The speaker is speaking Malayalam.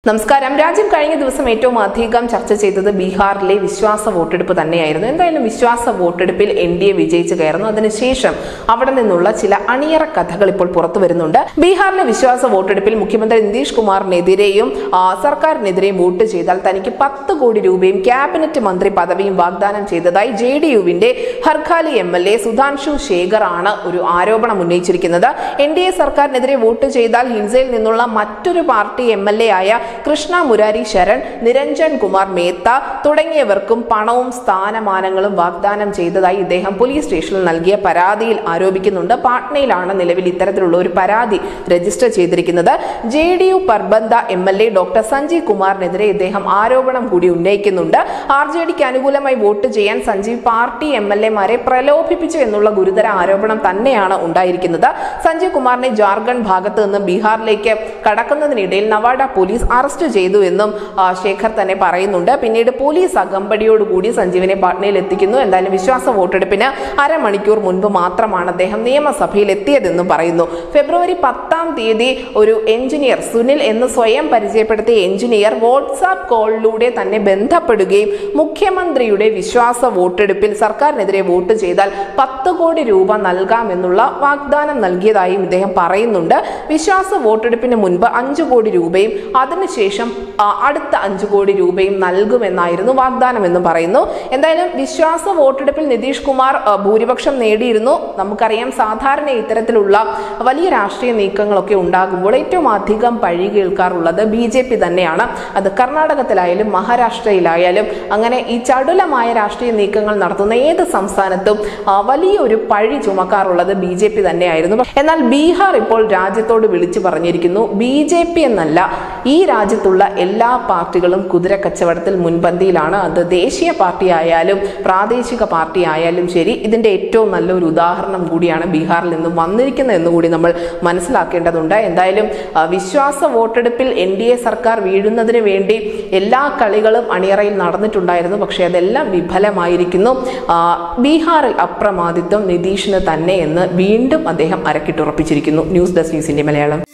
നമസ്കാരം രാജ്യം കഴിഞ്ഞ ദിവസം ഏറ്റവും അധികം ചർച്ച ചെയ്തത് ബീഹാറിലെ വിശ്വാസ വോട്ടെടുപ്പ് തന്നെയായിരുന്നു എന്തായാലും വിശ്വാസ വോട്ടെടുപ്പിൽ എൻ ഡി എ വിജയിച്ചു കയറുന്നു അതിനുശേഷം അവിടെ നിന്നുള്ള ചില അണിയറ കഥകൾ ഇപ്പോൾ പുറത്തു വരുന്നുണ്ട് ബീഹാറിലെ വിശ്വാസ വോട്ടെടുപ്പിൽ മുഖ്യമന്ത്രി നിതീഷ് കുമാറിനെതിരെയും ആ, സർക്കാരിനെതിരെയും വോട്ട് ചെയ്താൽ തനിക്ക് പത്ത് കോടി രൂപയും ക്യാബിനറ്റ് മന്ത്രി പദവിയും വാഗ്ദാനം ചെയ്തതായി ജെ ഡി യുവിന്റെ ഹർഖാലി M L A Sudhanshu Shekhar ആണ് ഒരു ആരോപണം ഉന്നയിച്ചിരിക്കുന്നത് എൻ ഡി എ സർക്കാരിനെതിരെ വോട്ട് ചെയ്താൽ ഹിൻസയിൽ നിന്നുള്ള മറ്റൊരു പാർട്ടി എം എൽ എ ആയ കൃഷ്ണ മുരാരി ശരൺ നിരഞ്ജൻ കുമാർ മേത്ത തുടങ്ങിയവർക്കും പണവും സ്ഥാനമാനങ്ങളും വാഗ്ദാനം ചെയ്തതായി ഇദ്ദേഹം പോലീസ് സ്റ്റേഷനിൽ നൽകിയ പരാതിയിൽ ആരോപിക്കുന്നുണ്ട് പാട്നയിലാണ് നിലവിൽ ഇത്തരത്തിലുള്ള ഒരു പരാതി രജിസ്റ്റർ ചെയ്തിരിക്കുന്നത് ജെ ഡി യു പർബന്ധ M L A doctor Sanjeev കുമാറിനെതിരെ ഇദ്ദേഹം ആരോപണം കൂടി ഉന്നയിക്കുന്നുണ്ട് ആർ ജെ ഡിക്ക് അനുകൂലമായി വോട്ട് ചെയ്യാൻ സഞ്ജീവ് പാർട്ടി എം എൽ എമാരെ പ്രലോഭിപ്പിച്ചു എന്നുള്ള ഗുരുതര ആരോപണം തന്നെയാണ് ഉണ്ടായിരിക്കുന്നത് സഞ്ജീവ് കുമാറിനെ ജാർഖണ്ഡ് ഭാഗത്ത് നിന്ന് ബീഹാറിലേക്ക് കടക്കുന്നതിനിടയിൽ നവാഡ പോലീസ് അറസ്റ്റ് ചെയ്തു എന്നും ആ, ശേഖർ തന്നെ പറയുന്നുണ്ട് പിന്നീട് പോലീസ് അകമ്പടിയോടുകൂടി സഞ്ജീവിനെ പാട്നയിൽ എത്തിക്കുന്നു എന്തായാലും വിശ്വാസ വോട്ടെടുപ്പിന് അരമണിക്കൂർ മുൻപ് മാത്രമാണ് അദ്ദേഹം നിയമസഭയിൽ എത്തിയതെന്നും പറയുന്നു ഫെബ്രുവരി പത്താം തീയതി ഒരു എഞ്ചിനീയർ സുനിൽ എന്ന് സ്വയം പരിചയപ്പെടുത്തിയ എഞ്ചിനീയർ വാട്സാപ്പ് കോളിലൂടെ തന്നെ ബന്ധപ്പെടുകയും മുഖ്യമന്ത്രിയുടെ വിശ്വാസ വോട്ടെടുപ്പിൽ സർക്കാരിനെതിരെ വോട്ട് ചെയ്താൽ പത്ത് കോടി രൂപ നൽകാമെന്നുള്ള വാഗ്ദാനം നൽകിയതായും ഇദ്ദേഹം പറയുന്നുണ്ട് വിശ്വാസ വോട്ടെടുപ്പിന് മുൻപ് അഞ്ചു കോടി രൂപയും അതിനുശേഷം ആ, അടുത്ത അഞ്ചു കോടി രൂപയും നൽകുമെന്നായിരുന്നു വാഗ്ദാനം എന്ന് പറയുന്നു എന്തായാലും വിശ്വാസ വോട്ടെടുപ്പിൽ നിതീഷ് കുമാർ ആ, ഭൂരിപക്ഷം നേടിയിരുന്നു നമുക്കറിയാം സാധാരണ ഇത്തരത്തിലുള്ള വലിയ രാഷ്ട്രീയ നീക്കങ്ങളൊക്കെ ഉണ്ടാകുമ്പോൾ ഏറ്റവും അധികം പഴി കേൾക്കാറുള്ളത് ബി ജെ പി തന്നെയാണ് അത് കർണാടകത്തിലായാലും മഹാരാഷ്ട്രയിലായാലും അങ്ങനെ ഈ ചടുലമായ രാഷ്ട്രീയ നീക്കങ്ങൾ നടത്തുന്ന ഏത് സംസ്ഥാനത്തും ആ, വലിയൊരു പഴി ചുമക്കാറുള്ളത് ബി ജെ പി തന്നെയായിരുന്നു എന്നാൽ ബീഹാർ ഇപ്പോൾ രാജ്യത്തോട് വിളിച്ചു പറഞ്ഞിരിക്കുന്നു ബി ജെ പി എന്നല്ല ഈ രാജ്യത്തുള്ള എല്ലാ പാർട്ടികളും കുതിര കച്ചവടത്തിൽ മുൻപന്തിയിലാണ് അത് ദേശീയ പാർട്ടി ആയാലും പ്രാദേശിക പാർട്ടി ആയാലും ശരി ഇതിന്റെ ഏറ്റവും നല്ലൊരു ഉദാഹരണം കൂടിയാണ് ബീഹാറിൽ നിന്നും വന്നിരിക്കുന്നത് എന്നുകൂടി നമ്മൾ മനസ്സിലാക്കേണ്ടതുണ്ട് എന്തായാലും ആ, വിശ്വാസ വോട്ടെടുപ്പിൽ എൻ ഡി എ സർക്കാർ വീഴുന്നതിന് വേണ്ടി എല്ലാ കളികളും അണിയറയിൽ നടന്നിട്ടുണ്ടായിരുന്നു പക്ഷേ അതെല്ലാം വിഫലമായിരിക്കുന്നു ആ, ബീഹാറിൽ അപ്രമാദിത്വം നിതീഷിന് തന്നെ എന്ന് വീണ്ടും അദ്ദേഹം അരക്കിട്ടുറപ്പിച്ചിരിക്കുന്നു ന്യൂസ് ഡെസ്ക് ന്യൂസിന്റെ മലയാളം